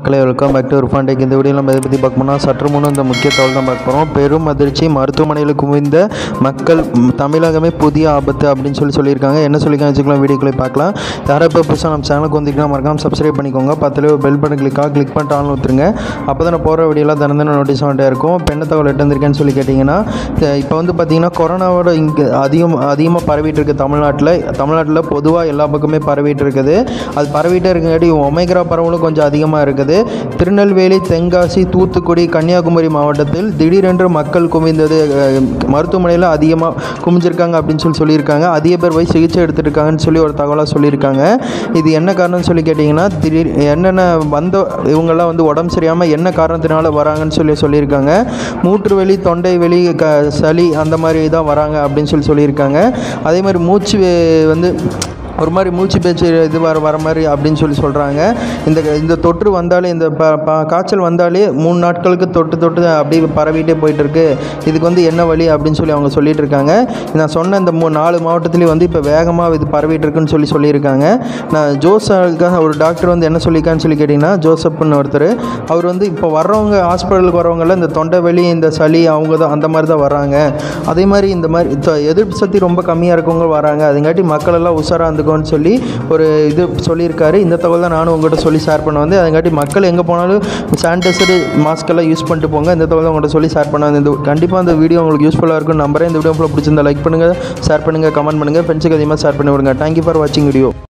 மக்களை welcome back to ஒரு tag இந்த வீடியோ நம்ம எதை பற்றி பார்க்கணும்னா சற்று முன் இந்த முக்கிய தகவல் தான் பார்க்க போகிறோம் பெரும் அதிர்ச்சி மருத்துவமனையில் குவிந்த மக்கள் ம், தமிழகமே புதிய ஆபத்து அப்படின்னு சொல்லி சொல்லியிருக்காங்க என்ன சொல்லியிருக்காங்க வச்சுக்கலாம் வீடியோக்களை பார்க்கலாம் யாரை இப்போ புதுசாக நம்ம சேனலுக்கு வந்திருக்கா மறக்காம சப்ஸ்கிரைப் பண்ணிக்கோங்க பத்தில் ஒரு பெல் பட்டன் கிளிக்காக கிளிக் பண்ணிட்டு ஆன் ஊற்றுருங்க அப்போ தான் நான் போகிற வீடியோலாம் தினம் தினம் நோட்டீஸ் வந்துட்டே இருக்கும் இப்போ என்ன தகவல் எட்டு வந்திருக்கேன்னு சொல்லி கேட்டிங்கன்னா இப்போ வந்து பார்த்தீங்கன்னா கொரோனாவோட இங்கே அதிகம் அதிகமாக பரவிட்டு இருக்கு தமிழ்நாட்டில் தமிழ்நாட்டில் பொதுவாக எல்லா பக்கமே பரவிட்டு இருக்குது அது பரவிட்டே இருக்கங்காட்டி ஒமைக்ரா பரவலும் கொஞ்சம் அதிகமாக இருக்குது திருநெல்வேலி தென்காசி தூத்துக்குடி கன்னியாகுமரி மாவட்டத்தில் திடீரென்று மக்கள் குவிந்தது அஹ், மருத்துவமனையில் அதிகமாக குமிஞ்சிருக்காங்க அப்படின்னு சொல்லி சொல்லியிருக்காங்க அதிக பேர் போய் சிகிச்சை எடுத்துட்டு இருக்காங்கன்னு சொல்லி ஒரு தகவலாக சொல்லியிருக்காங்க இது என்ன காரணம்னு சொல்லி கேட்டிங்கன்னா திடீர் என்னென்ன வந்த இவங்கெல்லாம் வந்து உடம்பு சரியாமல் என்ன காரணத்தினால வராங்கன்னு சொல்லி சொல்லியிருக்காங்க மூட்டு வலி தொண்டை வலி க சளி அந்த மாதிரி தான் வராங்க அப்படின்னு சொல்லி சொல்லியிருக்காங்க அதே மாதிரி மூச்சு வே- வந்து ஒரு மாதிரி மூச்சு பேச்சு இது வர வர மாதிரி அப்படின்னு சொல்லி சொல்கிறாங்க இந்த இந்த தொற்று வந்தாலே இந்த ப ப- காய்ச்சல் வந்தாலே மூணு நாட்களுக்கு தொட்டு தொட்டு அப்படியே பரவிட்டே போயிட்டு இருக்கு இதுக்கு வந்து என்ன வழி அப்படின்னு சொல்லி அவங்க சொல்லிட்டு இருக்காங்க நான் சொன்ன இந்த மூ நாலு மாவட்டத்துலேயும் வந்து இப்போ வேகமாக இது பரவிட்டு இருக்குன்னு சொல்லி சொல்லியிருக்காங்க நான் ஜோஸுக்காக ஒரு டாக்டர் வந்து என்ன சொல்லியிருக்கான்னு சொல்லி கேட்டிங்கன்னா ஜோசப்னு ஒருத்தர் அவர் வந்து இப்போ வர்றவங்க ஹாஸ்பிட்டலுக்கு வரவங்கெல்லாம் இந்த தொண்டை வலி இந்த சளி அவங்க தான் அந்த மாதிரி தான் வராங்க அதே மாதிரி இந்த மாதிரி தொ- எதிர்ப்பு சக்தி ரொம்ப கம்மியாக இருக்கவங்க வராங்க அதுங்காட்டி மக்கள் எல்லாம் உஷாராக இருந்துக்கோன்னு சொல்லி ஒரு இது சொல்லியிருக்காரு இந்த தகவல் தான் நானும் உங்கள்கிட்ட சொல்லி ஷேர் பண்ண வந்து அதுங்காட்டி மக்கள் எங்கே போனாலும் சானிடைசர் மாஸ்க் எல்லாம் யூஸ் பண்ணிட்டு போங்க இந்த தகவல் தான் உங்கள்கிட்ட சொல்லி ஷேர் பண்ண வந்து இந்த கண்டிப்பாக இந்த வீடியோ உங்களுக்கு யூஸ்ஃபுல்லாக இருக்கும் நம்புறேன் இந்த வீடியோ ஃபுல்லாக பிடிச்சிருந்தா லைக் பண்ணுங்கள் ஷேர் பண்ணுங்கள் கமெண்ட் பண்ணுங்கள் ஃப்ரெண்ட்ஸுக்கு அதிகமாக ஷேர் பண்ணி விடுங்க தேங்க்யூ ஃபார் வாட்சிங் வீடியோ